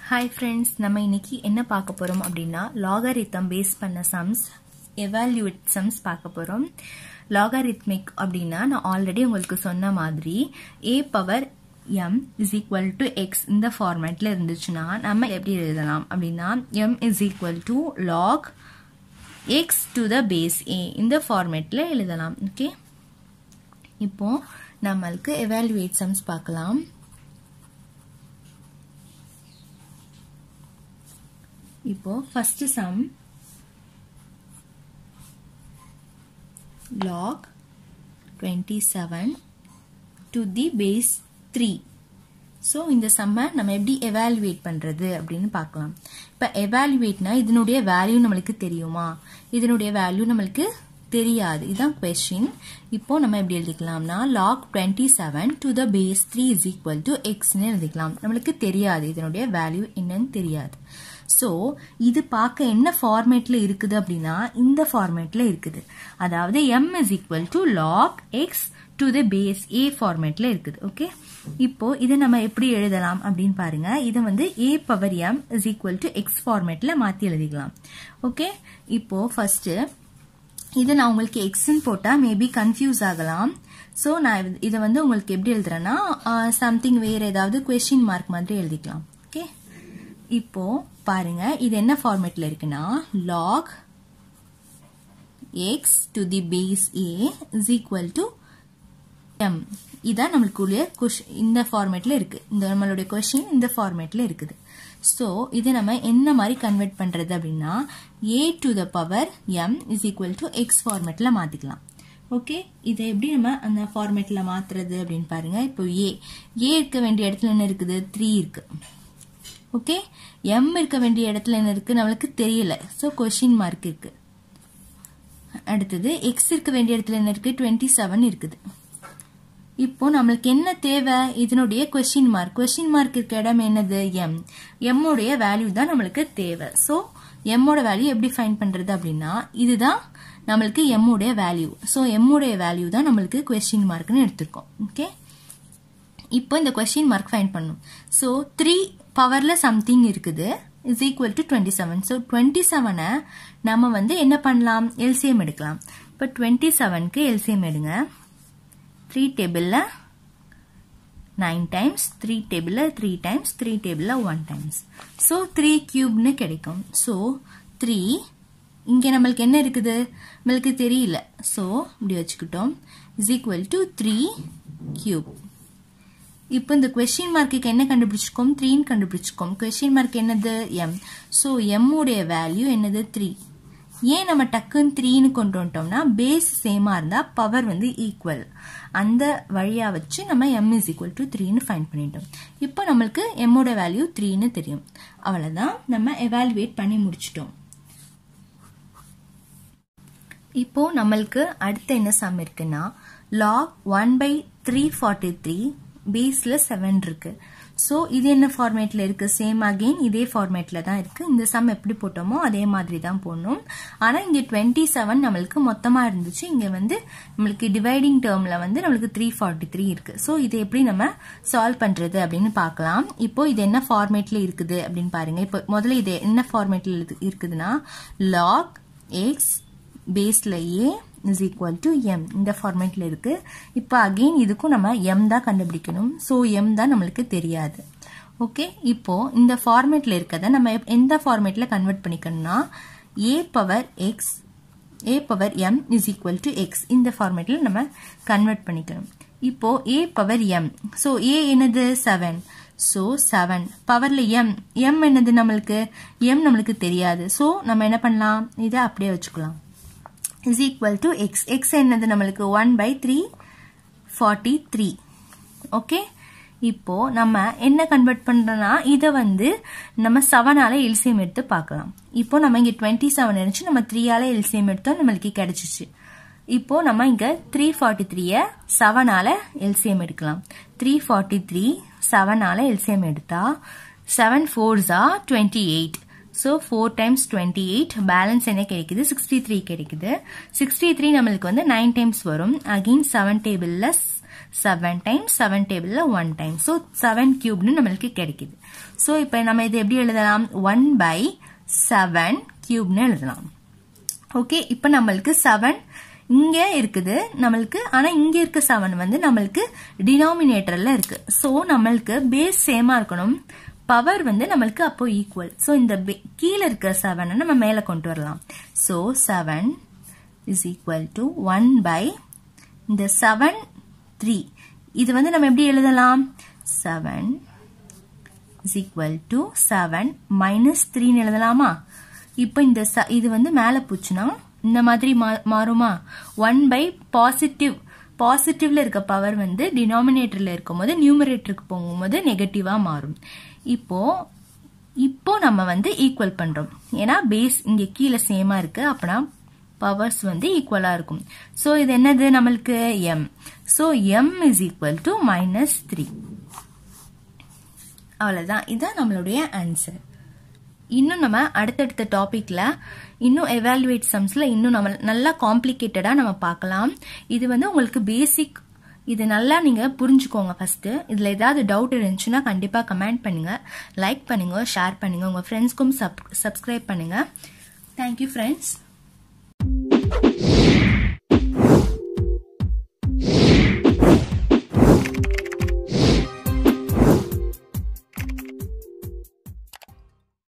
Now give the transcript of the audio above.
Hi friends நம்ம இன்னைக்கு என்ன பார்க்க போறோம் அப்படின்னா லாகரித்தம் பேஸ் பண்ண சம்ஸ் எவால்யூட் சம்ஸ் பார்க்க போறோம் லாகரித்மிக் அப்படின்னா நான் ஆல்ரெடி உங்களுக்கு சொன்ன மாதிரி a power m is equal to x இந்த ஃபார்மேட்ல இருந்துச்சுன்னா நம்ம எப்படி எழுதலாம் அப்படின்னா m is equal to log x to the base a இந்த ஃபார்மேட்ல எழுதலாம் ஓகே இப்போ நம்மளுக்கு எவாலுவேட் சம்ஸ் பார்க்கலாம் இப்போ first sum log 27 to the base 3 so இந்த சம்மை நம்ம எப்படி எவாலுவேட் பண்ணுறது அப்படின்னு பார்க்கலாம் இப்போ எவாலுவேட்னா இதனுடைய வேல்யூ நம்மளுக்கு தெரியுமா இதனுடைய வேல்யூ நம்மளுக்கு தெரியாது இதுதான் கொஸ்டின் இப்போ நம்ம எப்படி எழுதிக்கலாம்னா log twenty seven to the base three is equal to எக்ஸ்னு எழுதிக்கலாம் நம்மளுக்கு தெரியாது இதனுடைய வேல்யூ என்னன்னு தெரியாது ஸோ இது பார்க்க என்ன ஃபார்மேட்ல இருக்குது அப்படின்னா இந்த ஃபார்மேட்ல இருக்குது அதாவது m is equal to log x to the base a ஃபார்மேட்ல இருக்குது ஓகே இப்போ இதை நம்ம எப்படி எழுதலாம் அப்படின்னு பாருங்க இதை வந்து a power m is equal to x ஃபார்மேட்ல மாத்தி எழுதிக்கலாம் ஓகே இப்போ ஃபர்ஸ்ட் இது நான் உங்களுக்கு எக்ஸ்ன்னு போட்டால் மேபி கன்ஃபியூஸ் ஆகலாம் ஸோ நான் இதை வந்து உங்களுக்கு எப்படி எழுதுறேன்னா சம்திங் வேற ஏதாவது கொஸ்டின் மார்க் மாதிரி எழுதிக்கலாம் ஓகே இப்போ பாருங்க இது என்ன ஃபார்மேட்ல இருக்குன்னா log x to the base a is equal to m இதான் நம்மளுக்குள்ள இந்த ஃபார்மேட்ல இருக்கு இந்த நம்மளுடைய கொஸ்டின் இந்த ஃபார்மேட்ல இருக்குது ஸோ இதை நம்ம என்ன மாதிரி கன்வெர்ட் பண்றது அப்படின்னா a to the power m is equal to x ஃபார்மேட்ல மாத்திக்கலாம் ஓகே இதை எப்படி நம்ம அந்த ஃபார்மேட்ல மாத்துறது அப்படின்னு பாருங்க இப்போ ஏ ஏ இருக்க வேண்டிய இடத்துல என்ன இருக்குது த்ரீ இருக்கு ஓகே எம் இருக்க வேண்டிய இடத்துல என்ன இருக்கு நம்மளுக்கு தெரியல ஸோ கொஸ்டின் மார்க் இருக்கு அடுத்தது எக்ஸ் இருக்க வேண்டிய இடத்துல என்ன இருக்கு டுவெண்ட்டி செவன் இருக்குது இப்போ நம்மளுக்கு என்ன தேவை இதனுடைய கொஸ்டின் மார்க் கொஸ்டின் மார்க் இருக்க இடம் என்னது எம் எம்முடைய வேல்யூ தான் நம்மளுக்கு தேவை ஸோ எம்மோட வேல்யூ எப்படி ஃபைன் பண்றது அப்படின்னா இதுதான் நம்மளுக்கு எம்முடைய வேல்யூ ஸோ எம்முடைய வேல்யூ தான் நம்மளுக்கு கொஸ்டின் மார்க்னு எடுத்திருக்கோம் ஓகே இப்போ இந்த கொஸ்டின் மார்க் ஃபைன் பண்ணும் ஸோ த்ரீ பவர்ல சம்திங் இருக்குது is equal to twenty seven so twenty செவனை நம்ம வந்து என்ன பண்ணலாம் எல்சிஎம் எடுக்கலாம் இப்போ டுவெண்ட்டி செவனுக்கு எல்சிஎம் எடுங்க த்ரீ டேபிளில் நைன் டைம்ஸ் த்ரீ டேபிளில் த்ரீ டைம்ஸ் த்ரீ டேபிளில் ஒன் டைம்ஸ் ஸோ த்ரீ கியூப்னு கிடைக்கும் ஸோ த்ரீ இங்கே நம்மளுக்கு என்ன இருக்குது நம்மளுக்கு தெரியல ஸோ இப்படி வச்சுக்கிட்டோம் is equal to three cube இப்போ இந்த கொஸ்டின் மார்க்குக்கு என்ன கண்டுபிடிச்சிருக்கோம் த்ரீன்னு கண்டுபிடிச்சிருக்கோம் கொஸ்டின் மார்க் என்னது எம் ஸோ எம் உடைய வேல்யூ என்னது த்ரீ ஏன் நம்ம டக்குன்னு த்ரீன்னு கொண்டு வந்துட்டோம்னா பேஸ் சேமா இருந்தா பவர் வந்து ஈக்குவல் அந்த வழியா வச்சு நம்ம எம் இஸ் ஈக்குவல் டு த்ரீன்னு ஃபைன் பண்ணிட்டோம் இப்போ நம்மளுக்கு எம்மோட வேல்யூ த்ரீன்னு தெரியும் அவ்வளவுதான் நம்ம எவாலுவேட் பண்ணி முடிச்சிட்டோம் இப்போ நம்மளுக்கு அடுத்த என்ன சம் இருக்குன்னா log one by three forty three பேஸ்ல செவன் இருக்கு ஸோ இது என்ன ஃபார்மேட்ல இருக்கு சேம் அகெயின் இதே ஃபார்மேட்ல தான் இருக்கு இந்த சம் எப்படி போட்டோமோ அதே மாதிரி தான் போடணும் ஆனா இங்க டுவெண்ட்டி செவன் நம்மளுக்கு மொத்தமா இருந்துச்சு இங்க வந்து நம்மளுக்கு டிவைடிங் டேர்ம்ல வந்து நம்மளுக்கு த்ரீ ஃபார்ட்டி த்ரீ இருக்கு ஸோ இதை எப்படி நம்ம சால்வ் பண்றது அப்படின்னு பார்க்கலாம் இப்போ இது என்ன ஃபார்மேட்ல இருக்குது அப்படின்னு பாருங்க இப்போ முதல்ல இது என்ன ஃபார்மேட்ல இருக்குதுன்னா லாக் எக்ஸ் பேஸ்ல a is equal to m இந்த ஃபார்மேட்ல இருக்கு இப்போ அகெயின் இதுக்கும் நம்ம எம் தான் கண்டுபிடிக்கணும் ஸோ எம் தான் நம்மளுக்கு தெரியாது ஓகே இப்போ இந்த ஃபார்மேட்ல இருக்கதை நம்ம எந்த ஃபார்மேட்ல கன்வெர்ட் பண்ணிக்கணும்னா a power x a power m is equal to x இந்த ஃபார்மேட்ல நம்ம கன்வெர்ட் பண்ணிக்கணும் இப்போ a power m so a என்னது செவன் ஸோ செவன் பவர்ல எம் எம் என்னது நம்மளுக்கு எம் நம்மளுக்கு தெரியாது ஸோ நம்ம என்ன பண்ணலாம் இதை அப்படியே வச்சுக்கலாம் is equal to x. x என்னது நம்மளுக்கு 1 by 343. ஓகே இப்போ நம்ம என்ன கன்வெர்ட் பண்றோம்னா இதை வந்து நம்ம செவனால எல்சிஎம் எடுத்து பார்க்கலாம் இப்போ நம்ம இங்க டுவெண்ட்டி செவன் இருந்துச்சு நம்ம த்ரீயால எல்சிஎம் எடுத்தோம் நம்மளுக்கு கிடைச்சிச்சு இப்போ நம்ம இங்க த்ரீ ஃபார்ட்டி த்ரீய செவனால எல்சிஎம் எடுக்கலாம் த்ரீ ஃபார்ட்டி த்ரீ செவனால எல்சிஎம் எடுத்தா செவன் ஃபோர்ஸா twenty eight so four times twenty eight balance என்ன கிடைக்குது சிக்ஸ்டி த்ரீ கிடைக்குது சிக்ஸ்டி த்ரீ நம்மளுக்கு வந்து நைன் டைம்ஸ் வரும் அகெயின் செவன் டேபிளில் செவன் டைம் செவன் டேபிளில் ஒன் டைம் ஸோ செவன் கியூப்னு நம்மளுக்கு கிடைக்குது ஸோ இப்போ நம்ம இது எப்படி எழுதலாம் ஒன் பை செவன் கியூப்னு எழுதலாம் ஓகே இப்போ நம்மளுக்கு செவன் இங்க இருக்குது நம்மளுக்கு ஆனா இங்க இருக்க செவன் வந்து நம்மளுக்கு டினாமினேட்டர்ல இருக்கு ஸோ நம்மளுக்கு பேஸ் சேமா இருக்கணும் பவர் வந்து நம்மளுக்கு அப்போ ஈக்குவல் ஸோ இந்த கீழே இருக்க செவனை நம்ம மேலே கொண்டு வரலாம் so seven is equal to one by இந்த செவன் த்ரீ இது வந்து நம்ம எப்படி எழுதலாம் seven is equal to seven minus த்ரீன்னு எழுதலாமா இப்போ இந்த இது வந்து மேலே போச்சுன்னா இந்த மாதிரி மாறுமா ஒன் பை பாசிட்டிவ் பாசிட்டிவ்ல இருக்க பவர் வந்து டினாமினேட்டர்ல இருக்கும்போது நியூமரேட்டருக்கு போகும்போது நெகட்டிவா மாறும் இப்போ இப்போ நம்ம வந்து ஈக்குவல் பண்றோம் ஏன்னா பேஸ் இங்க கீழே சேமா இருக்கு அப்பனா பவர்ஸ் வந்து ஈக்குவலா இருக்கும் ஸோ இது என்னது நம்மளுக்கு m so m is equal to minus three அவ்வளவுதான் இதுதான் நம்மளுடைய ஆன்சர் இன்னும் நம்ம அடுத்தடுத்த டாபிக்ல இன்னும் எவாலுவேட் சம்ஸ்ல இன்னும் நம்ம நல்லா காம்ப்ளிகேட்டடா நம்ம பார்க்கலாம் இது வந்து உங்களுக்கு பேசிக் இது நல்லா நீங்க புரிஞ்சுக்கோங்க ஃபர்ஸ்ட் இதுல ஏதாவது டவுட் இருந்துச்சுன்னா கண்டிப்பா கமெண்ட் பண்ணுங்க லைக் பண்ணுங்க ஷேர் பண்ணுங்க உங்க ஃப்ரெண்ட்ஸ்க்கும் சப்ஸ்கிரைப் பண்ணுங்க தேங்க்யூ ஃப்ரெண்ட்ஸ்